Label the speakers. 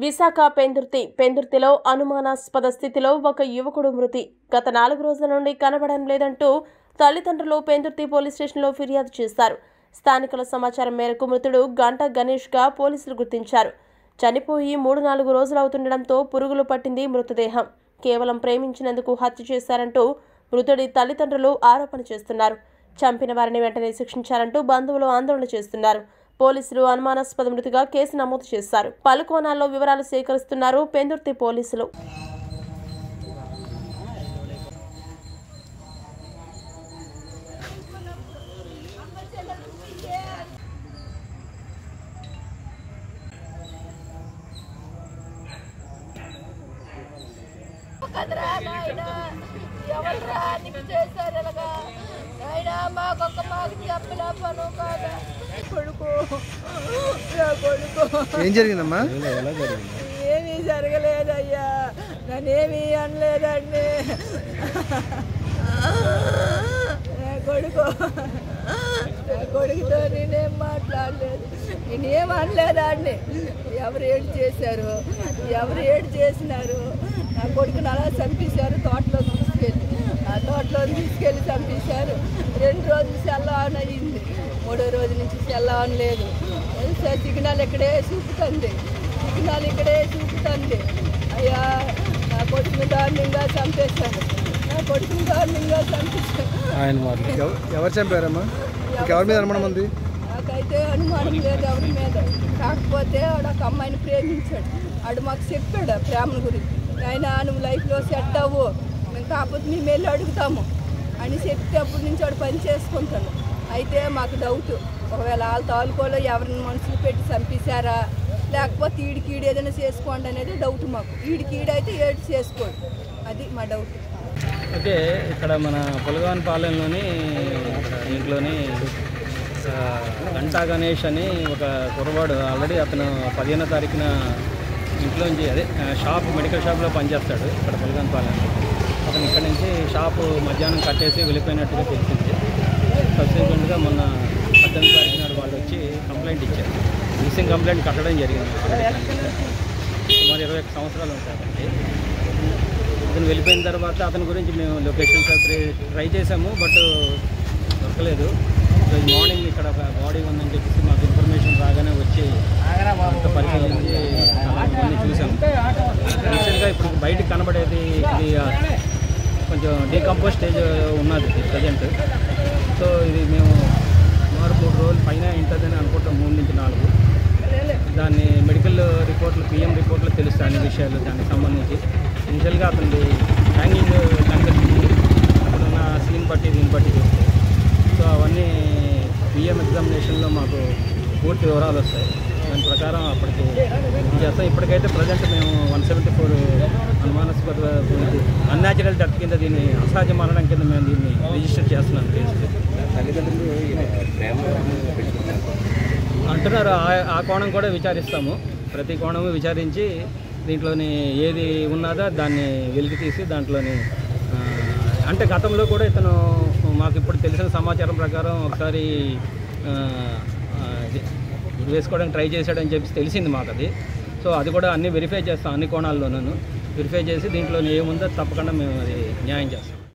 Speaker 1: విశాఖ పెందుర్తి పెందుర్తిలో అనుమానాస్పద స్థితిలో ఒక యువకుడు మృతి గత నాలుగు రోజుల నుండి కనబడడం లేదంటూ తల్లిదండ్రులు పెందుర్తి పోలీస్ స్టేషన్లో ఫిర్యాదు చేశారు స్థానికుల సమాచారం మేరకు మృతుడు గంట గణేష్గా పోలీసులు గుర్తించారు చనిపోయి మూడు నాలుగు రోజులు అవుతుండడంతో పురుగులు పట్టింది మృతదేహం కేవలం ప్రేమించినందుకు హత్య చేశారంటూ మృతుడి తల్లిదండ్రులు ఆరోపణ చేస్తున్నారు చంపిన వారిని వెంటనే శిక్షించారంటూ బంధువులు ఆందోళన చేస్తున్నారు పోలీసులు అనుమానాస్పద మృతిగా కేసు నమోదు చేశారు పలు కోణాల్లో వివరాలు సేకరిస్తున్నారు పెందుర్తి పోలీసులు
Speaker 2: కదరా నాయన ఎవరురా నీకు చేశారు ఇలాగా నాయన మాకొక్క మాకు చెప్పిన పను కాదా కొడుకు నా కొడుకు
Speaker 3: ఏం జరిగిందమ్మా
Speaker 2: ఏమీ జరగలేదయ్యా నన్నేమీ అనలేదండి నా కొడుకు నా కొడుకుతో నేనేం మాట్లాడలేదు నేనేం అనలేదండి ఎవరు ఏడు చేశారు ఎవరు ఏడు చేసినారు నా కొడుకుని అలా చంపేశారు తోటలో తీసుకెళ్ళి ఆ తోటలో తీసుకెళ్ళి చంపేశారు రెండు రోజులు సెల్ ఆన్ అయ్యింది మూడో రోజు నుంచి సెల్ ఆన్ లేదు సార్ సిగ్నల్ ఇక్కడే చూపుతుంది సిగ్నల్ ఇక్కడే చూపుతుంది అయ్యా నా కొడుకుని దారుణంగా చంపేశాను నా కొడుకుని దారుణంగా చంపేశాను
Speaker 3: ఎవ- ఎవరు చంపారమ్మా మీకు ఎవరి మీద అనుమానం ఉంది
Speaker 2: నాకైతే అనుమానం లేదు ఎవరి మీద కాకపోతే ఆడు ఒక అమ్మాయిని ప్రేమించాడు ఆడు మాకు చెప్పాడు ఆ ప్రేమ గురించి ఆయన నువ్వు లైఫ్లో సెట్ అవ్వు మేము కాకపోతే మేము వెళ్ళి అడుగుతాము అని చెప్తే అప్పటి నుంచి వాడు పని చేసుకుంటాను అయితే మాకు డౌట్ ఒకవేళ వాళ్ళ తాలూకోలో ఎవరిని మనుషులు పెట్టి చంపేశారా లేకపోతే ఈడికి ఈడు ఏదైనా చేసుకోండి అనేది డౌట్ మాకు ఈడికి ఈడైతే ఏడు చేసుకోండి అది మా డౌట్
Speaker 4: ఓకే ఇక్కడ మన పొలగాన్ పాలెంలోని ఇక్కడ ఇంట్లోని ఆ, గంటా గణేష్ అని ఒక కుర్రవాడు ఆల్రెడీ అతను పదిహేనో తారీఖున ఇంట్లోంచి అదే ఆ, షాప్ మెడికల్ షాప్లో పనిచేస్తాడు ఇక్కడ పొలగాన్ పాలెంలో అతను ఇక్కడ నుంచి షాపు మధ్యాహ్నం కట్టేసి వెళ్ళిపోయినట్టుగా తెలిసింది సబ్సిక్వెంట్గా మొన్న పద్దెనిమిది తారీఖు నాడు వాళ్ళు వచ్చి కంప్లైంట్ ఇచ్చారు మిస్సింగ్ కంప్లైంట్ కట్టడం జరిగింది సుమారు ఇరవై ఒక్క సంవత్సరాలు ఉంటాయి అతనికి అతను వెళ్ళిపోయిన తర్వాత అతని గురించి మేము లొకేషన్స్ ట్రై ట్రై చేసాము బట్ దొరకలేదు ఈరోజు మార్నింగ్ ఇక్కడ ఒక బాడీ ఉందని చెప్పేసి మాకు ఇన్ఫర్మేషన్ రాగానే వచ్చి అంత పరిశీలించి కొన్ని చూసాము యాక్చువల్గా ఇప్పుడు బయటికి కనబడేది ఇది ఆ, కొంచెం డీకంపోజ్ స్టేజ్ ఉన్నది ప్రజెంట్ సో ఇది మేము సుమారు మూడు రోజులు పైన ఉంటుందని అనుకుంటాం మూడు నుంచి నాలుగు దాన్ని మెడికల్ రిపోర్ట్లు పిఎం రిపోర్ట్లు తెలుస్తాయి అన్ని విషయాలు దానికి సంబంధించి ఇనిషియల్గా అతనిది హ్యాంగింగ్ కనిపిస్తుంది అక్కడున్న సీన్ బట్టి దీన్ని బట్టి చూస్తే సో అవన్నీ పిఎం ఎగ్జామినేషన్లో మాకు పూర్తి వివరాలు వస్తాయి దాని ప్రకారం అప్పటికి ఇది చేస్తాం ఇప్పటికైతే ప్రజెంట్ మేము వన్ సెవెంటీ ఫోర్ అనుమానాస్పద అన్యాచురల్ డెత్ కింద దీన్ని అసహజ మరణం కింద మేము దీన్ని రిజిస్టర్ చేస్తున్నాం కేసు అంటున్నారు ఆ- ఆ కోణం కూడా విచారిస్తాము ప్రతి కోణము విచారించి దీంట్లోని ఏది ఉన్నదో దాన్ని వెలికి తీసి దాంట్లోని ఆ, అంటే గతంలో కూడా ఇతను మాకు ఇప్పుడు తెలిసిన సమాచారం ప్రకారం ఒకసారి ఆ, ఆ, ఇది ఇది వేసుకోవడానికి ట్రై చేశాడని చెప్పి తెలిసింది మాకు అది సో అది కూడా అన్ని వెరిఫై చేస్తాం అన్ని కోణాల్లోనూ వెరిఫై చేసి దీంట్లో ఏముందో తప్పకుండా మేము అది న్యాయం చేస్తాం